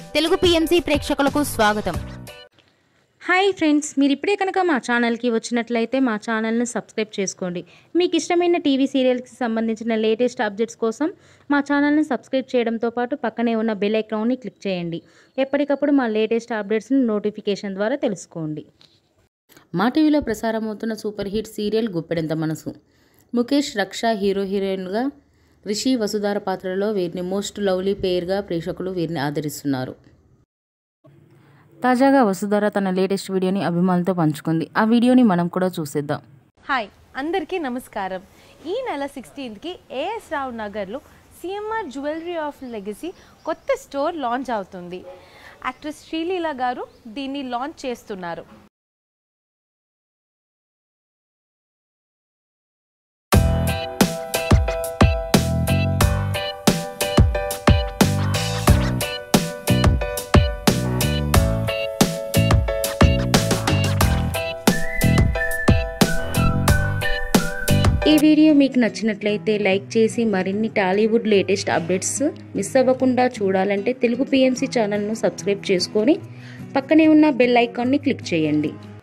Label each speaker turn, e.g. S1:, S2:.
S1: Telugu PMC ప్రేక్షకులకు స్వాగతం
S2: hi friends మీరు ఇప్పుడే కనుక మా ఛానల్కి వచ్చినట్లయితే మా ఛానల్ని సబ్స్క్రైబ్ చేసుకోండి మీకు ఇష్టమైన టీవీ సీరియల్స్కి సంబంధించిన లేటెస్ట్ అప్డేట్స్ కోసం మా ఛానల్ని సబ్స్క్రైబ్ చేయడంతో పాటు పక్కనే ఉన్న బెల్ ఐకాన్ని క్లిక్ చేయండి ఎప్పటికప్పుడు మా లేటెస్ట్ అప్డేట్స్ని నోటిఫికేషన్ ద్వారా తెలుసుకోండి మా టీవీలో ప్రసారమవుతున్న super hit serial Guppedantha Manasu Mukesh రక్ష హీరో హీరోయిన్గా రిషి వసుధార పాత్రలో వీరిని మోస్ట్ లవ్లీ పేర్గా ప్రేక్షకులు వీరిని ఆదరిస్తున్నారు తాజాగా వసుధార తన లేటెస్ట్ వీడియోని అభిమానులతో పంచుకుంది ఆ వీడియోని మనం కూడా చూసేద్దాం
S3: హాయ్ అందరికీ నమస్కారం ఈ నెల సిక్స్టీన్త్కి ఏఎస్ రావు నగర్లో సిఎంఆర్ జ్యువెలరీ ఆఫ్ లెగసీ కొత్త స్టోర్ లాంచ్ అవుతుంది యాక్ట్రెస్ శ్రీలీల గారు దీన్ని లాంచ్ చేస్తున్నారు
S2: ఈ వీడియో మీకు నచ్చినట్లయితే లైక్ చేసి మరిన్ని టాలీవుడ్ లేటెస్ట్ అప్డేట్స్ మిస్ అవ్వకుండా చూడాలంటే తెలుగు పిఎంసి ఛానల్ను సబ్స్క్రైబ్ చేసుకొని పక్కనే ఉన్న బెల్ ఐకాన్ని క్లిక్ చేయండి